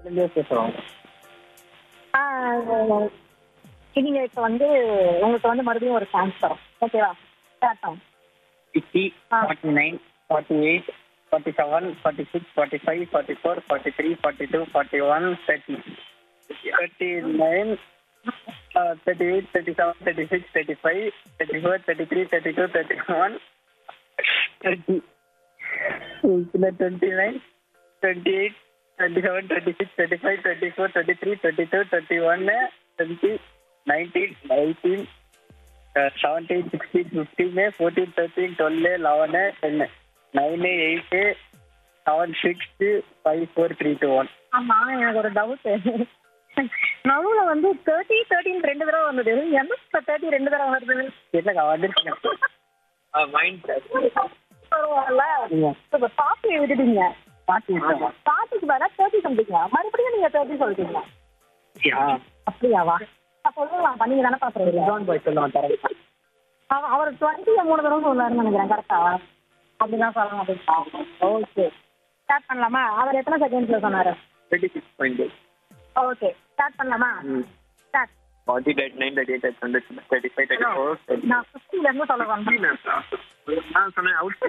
India பேசுறோம் ஆ, நீங்க இப்ப வந்து உங்களுக்கு வந்து மறுபடியும் ஒரு சான்ஸ் தரோம் ஓகேவா ஸ்டார்ட் ஆகும் fifty ah. Forty nine forty eight forty seven forty six forty five forty four forty three forty two forty one thirty thirty nine thirty eight thirty seven thirty six thirty five thirty four thirty three thirty two thirty one thirty twenty nine twenty eight twenty seven twenty six twenty five twenty four twenty three twenty two twenty ஒன்னு twenty nineteen eighteen seventeen sixteen fifteen fourteen thirteen twelve eleven ten nine eight seven six five four three two one ஆமா எனக்கு ஒரு doubt நடுவுல வந்து thirty thirteen ரெண்டு தடவை வந்தது என்ன தேர்ட்டி ரெண்டு தடவை வருது இல்லைக்கா வந்துருக்கேன் மைண்ட் பரவாயில்ல ஆமா. இப்ப பாட்டி விட்டுட்டீங்க பாட்டி இருக்கா பாட்டிக்கு பதிலா தேர்ட்டி சம்திங்க மறுபடியும் நீங்க தேர்ட்டி சொல்றீங்க அப்படியாவா சொல்லலாம் பண்ணீங்க தானே பாக்குறீங்க ஜோன் பாய் சொல்லுவான் தரேன் அவ- அவர் டுவெண்ட்டி மூணு தடவை சொன்னாருன்னு நினைக்கிறேன் கரெக்டா அப்படிதான் சொல்லணும் அப்படின்னு ஓகே ஸ்டார்ட் பண்ணலாமா அவர் எத்தனை செகண்ட்ஸ்ல சொன்னாரு thirty six point okay start பண்ணலாமா start forty thirty nine thirty eight hundred thirty five thirty four thirty நான் ஃபிஃப்டில இருந்து சொல்ல வந்தேன் நான் சொன்னேன் அவுட்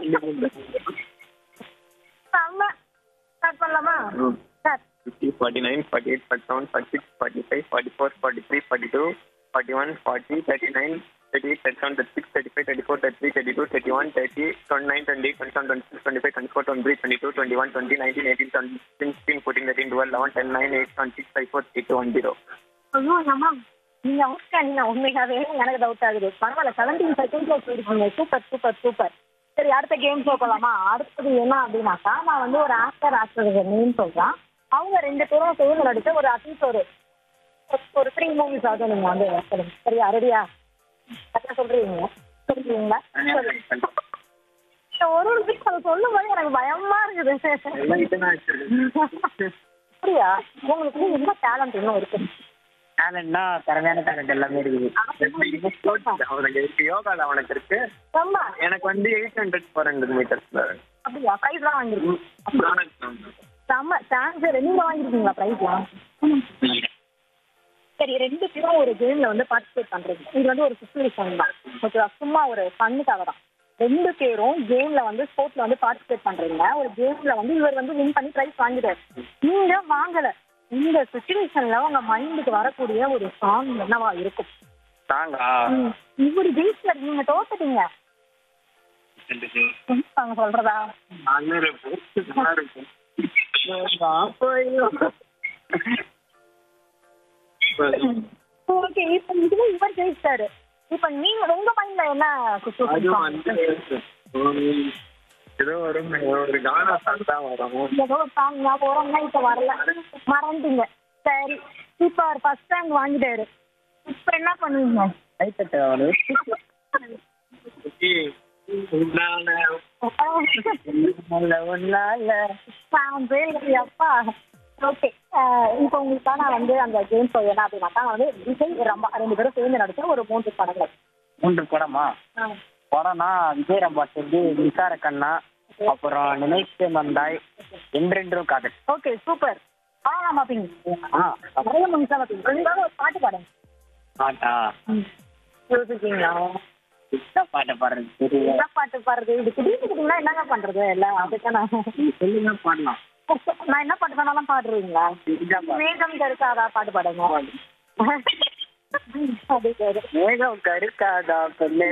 செம்ம ஸ்டார்ட் பண்ணலாமா start fifty forty nine forty eight forty seven forty six forty five forty four forty three forty two forty one forty thirty nine thirty eight thirty seven thirty six thirty five thirty four thirty three thirty two thirty one thirty twenty nine twenty twenty seven twenty six twenty five twenty four twenty three twenty two twenty one twenty nineteen eighteen twenty sixteen fourteen thirteen twelve eleven ten nine eight seven six five four three two one zero ஐயோ அம்மா நீங்க outstanding உண்மையாவே எனக்கு doubt ஆகுது பரவாயில்ல seventeen செகண்ட்ஸ்ல போயிருக்கீங்க super super super சரி அடுத்த கேம் ஷோ போலாமா அடுத்தது என்ன அப்படின்னாக்கா நான் வந்து ஒரு ஆக்டர் ஆக்டர் நேம் சொல்றேன் அவங்க ரெண்டு பேரும் சேர்ந்து நடிச்ச ஒரு அட்லீஸ்ட் ஒரு ஒரு த்ரீ மூவிஸ் ஆகுது நீங்க வந்து சொல்லுங்க சரியா ரெடியா கரெக்டாக சொல்றீங்க சொல்றீங்களா சொல்லுங்க இந்த ஒரு ஒரு விஷயம் அதை சொல்லும் போது எனக்கு பயமா இருக்குது அப்படியா உங்களுக்கு வந்து என்ன டேலண்ட் இன்னும் இருக்கு டேலண்ட்னா திறமையான டேலண்ட் எல்லாமே இருக்குது ஸ்போர்ட்ஸ் அவனுக்கு இருக்கு யோகால அவனுக்கு இருக்கு ரொம்ப எனக்கு வந்து எயிட் ஹண்ட்ரட் ஃபோர் ஹண்ட்ரட் மீட்டர்ஸ்ல அப்படியா ப்ரைஸ்லாம் வாங்கிருக்கீங்க செம்ம சான்ஸ் ரெண்டு வாங்கிருக்கீங்களா ப்ரைஸ்லாம் சரி ரெண்டு பேரும் ஒரு கேம்ல வந்து பார்ட்டிசிபேட் பண்றீங்க இது வந்து ஒரு சுச்சுவேஷன் தான் ஓகேவா சும்மா ஒரு ஃபன்னுக்காக தான் ரெண்டு பேரும் கேம்ல வந்து ஸ்போர்ட்ஸ்ல வந்து பார்ட்டிசிபேட் பண்றீங்க ஒரு கேம்ல வந்து இவர் வந்து வின் பண்ணி ப்ரைஸ் வாங்கிட்டாரு நீங்க வாங்கல இந்த சுச்சுவேஷன்ல உங்க மைண்டுக்கு வரக்கூடிய ஒரு சாங் என்னவா இருக்கும் தாங்கா ம், இவரு ஜெயிச்சார் நீங்க தோத்துட்டீங்க அவங்க சொல்றதா ஓகே இப்ப இதுல இவர் ஜெயிச்சாரு இப்ப நீங்க உங்க மைண்ட்ல என்ன அது சுச்சுவேஷன் வந்து ஏதோ ஒரு ஒரு கானா சாங் தான் வரும் ஏதோ ஒரு சாங் ஞாபகம் வரும்னா இப்ப வரல மறந்துட்டீங்க சரி இப்ப அவர் ஃபர்ஸ்ட் ரேங்க் வாங்கிட்டாரு இப்ப என்ன பண்ணுவீங்க கைத்தட்ட அவரு உன்னால உன்னால உன்னால சாம்பே அப்பா ஓகே இப்போ உங்களுக்கான வந்து அந்த கேம் ஷோ என்ன அப்படின்னாக்கா வந்து விஜய் ரம்பா ரெண்டு பேரும் சேர்ந்து நடிச்ச ஒரு மூன்று படங்கள் மூன்று படமா படம்னா விஜய் ரம்பாஸ் வந்து விசார கண்ணா அப்புறம் நினைத்து வந்தாய் என்றென்றும் காதல் ஓகே சூப்பர் பாடலாம் பாப்பீங்க ஆ நிறைய முன்சா பாப்பீங்க ரெண்டாவது ஒரு பாட்டு பாடுங்க பாட்டா யோசிச்சீங்களா என்ன பாட்டை பாடுறது தெரியல என்ன பாட்டு பாடுறது இது திடீர்னு திடீர்னா என்னங்க பண்றது எல்லாம் அதுக்கான சொல்லுங்க பாடலாம் நான் என்ன பாட்டு பண்ணாலும் பாடுறீங்களா இதுதான் பாடு. மேகம் கருக்காதா பாட்டு பாடுங்க அது சரி மேகம் கருக்காதா பெண்ணே